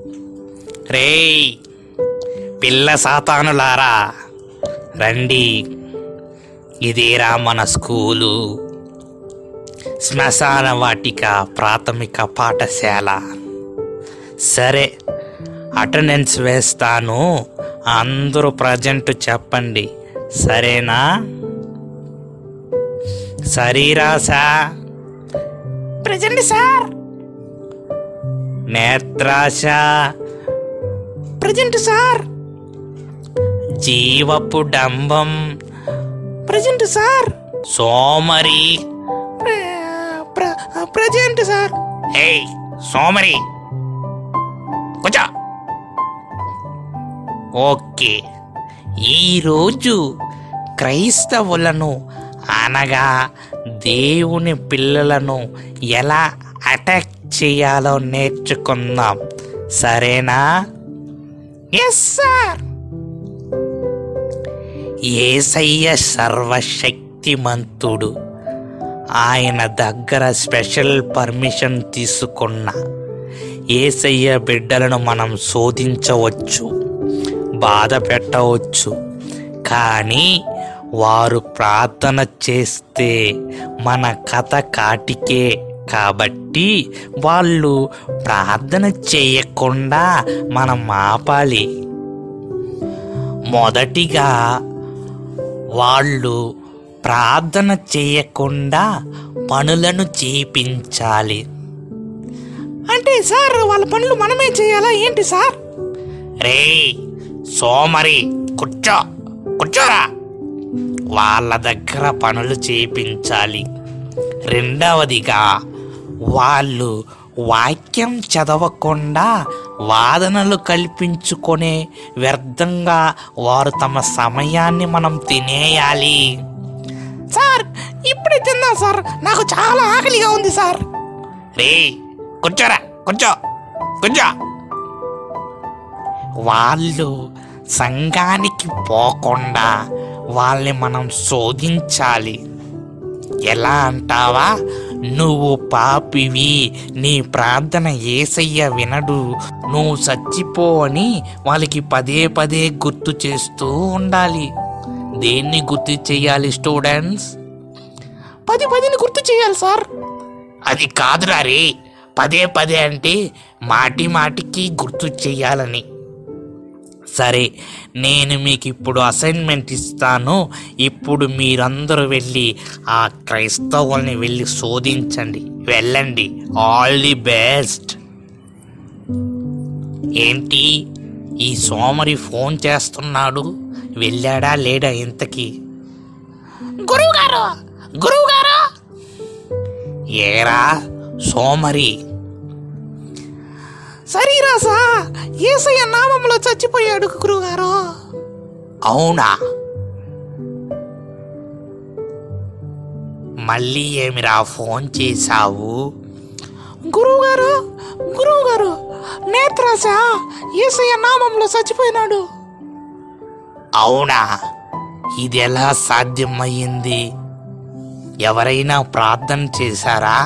రేయ్ పిల్ల సాతానులారా రండి ఇదేరా మన స్కూలు శ్మశాన వాటిక ప్రాథమిక పాఠశాల సరే అటెండెన్స్ వేస్తాను అందరూ ప్రజెంట్ చెప్పండి సరేనా సరీరా సా ప్రజెంట్ సార్ నేత్రాశ ప్రజెంట్ సార్ జీవపు డంబం ప్రజెంట్ సార్ సోమరి ప్రజెంట్ సార్ ఏయ్ సోమరి కూర్చో ఓకే ఈరోజు క్రైస్తవులను అనగా దేవుని పిల్లలను ఎలా అటాక్ చేయాలో నేర్చుకుందాం సరేనా ఎస్ సార్ ఏసయ్య సర్వశక్తిమంతుడు ఆయన దగ్గర స్పెషల్ పర్మిషన్ తీసుకున్న ఏసయ్య బిడ్డలను మనం శోధించవచ్చు బాధ పెట్టవచ్చు కానీ వారు ప్రార్థన చేస్తే మన కథ కాటికే కాబట్టి వాళ్ళు ప్రార్థన చేయకుండా మనం ఆపాలి మొదటిగా వాళ్ళు ప్రార్థన చేయకుండా పనులను చేపించాలి అంటే సార్ వాళ్ళ పనులు మనమే చేయాలా ఏంటి సార్ రే సోమరి కూర్చో కూర్చోరా వాళ్ళ దగ్గర పనులు చేపించాలి రెండవదిగా వాళ్ళు వాక్యం చదవకుండా వాదనలు కల్పించుకొనే వ్యర్థంగా వారు తమ సమయాన్ని మనం తినేయాలి సార్ ఇప్పుడే తిందాం సార్ నాకు చాలా ఆకలిగా ఉంది సార్ రే కూర్చోరా కూర్చో కూర్చో వాళ్ళు సంఘానికి పోకుండా వాళ్ళని మనం శోధించాలి ఎలా అంటావా నువ్వు పాపివి నీ ప్రార్థన ఏసయ్య వినడు నువ్వు చచ్చిపో అని వాళ్ళకి పదే పదే గుర్తు చేస్తూ ఉండాలి దేన్ని గుర్తు చేయాలి స్టూడెంట్స్ పది పదిని గుర్తు చేయాలి సార్ అది కాదురా రే పదే పదే అంటే మాటి మాటికి గుర్తు చేయాలని సరే నేను మీకు ఇప్పుడు అసైన్మెంట్ ఇస్తాను ఇప్పుడు మీరందరూ వెళ్ళి ఆ క్రైస్తవుల్ని వెళ్ళి శోధించండి వెళ్ళండి ఆల్ ది బెస్ట్ ఏంటి ఈ సోమరి ఫోన్ చేస్తున్నాడు వెళ్ళాడా లేడా ఇంతకీ గురువు గారు గురువు గారు ఏరా సోమరి సరీరాసా ఏసయ్య నామంలో చచ్చిపోయాడు గురువుగారు అవునా మళ్ళీ ఏమిరా ఫోన్ చేశావు గురువుగారు గురువుగారు నేత్రాస ఏసయ్య నామంలో చచ్చిపోయినాడు అవునా ఇది ఎలా సాధ్యమయ్యింది ఎవరైనా ప్రార్థన చేశారా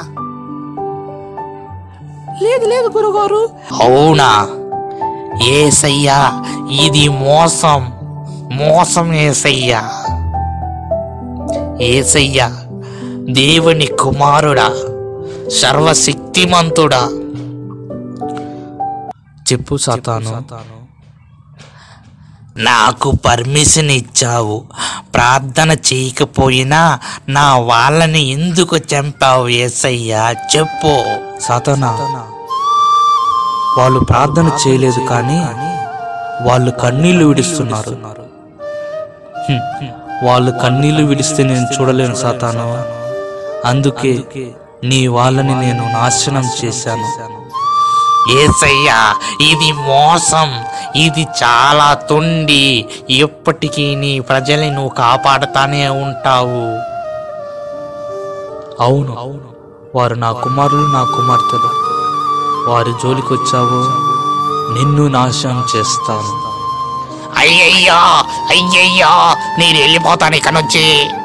లేదు లేదు గురుగారు అవునా ఏసయ్యా ఇది మోసం మోసం ఏసయ్యా ఏసయ్యా దేవుని కుమారుడా సర్వశక్తిమంతుడా చెప్పు సాతాను నాకు పర్మిషన్ ఇచ్చావు ప్రార్థన చేయకపోయినా నా వాళ్ళని ఎందుకు చంపావు ఏసయ్యా చెప్పు సాతానా వాళ్ళు ప్రార్థన చేయలేదు కానీ వాళ్ళు కన్నీళ్లు విడుస్తున్నారు హ్మ్. వాళ్ళు కన్నీళ్లు విడిస్తే నేను చూడలేను సాతాను అందుకే నీ వాళ్ళని నేను నాశనం చేశాను ఏసయ్యా ఇది మోసం ఇది చాలా తొండి ఎప్పటికీ నీ ప్రజల్ని నువ్వు కాపాడుతానే ఉంటావు అవును వారు నా కుమారులు నా కుమార్తెలు వారి జోలికి వచ్చావు నిన్ను నాశనం చేస్తాను అయ్యయ్యో అయ్యయ్యో నేను వెళ్ళిపోతాను ఇక్కడ నుంచి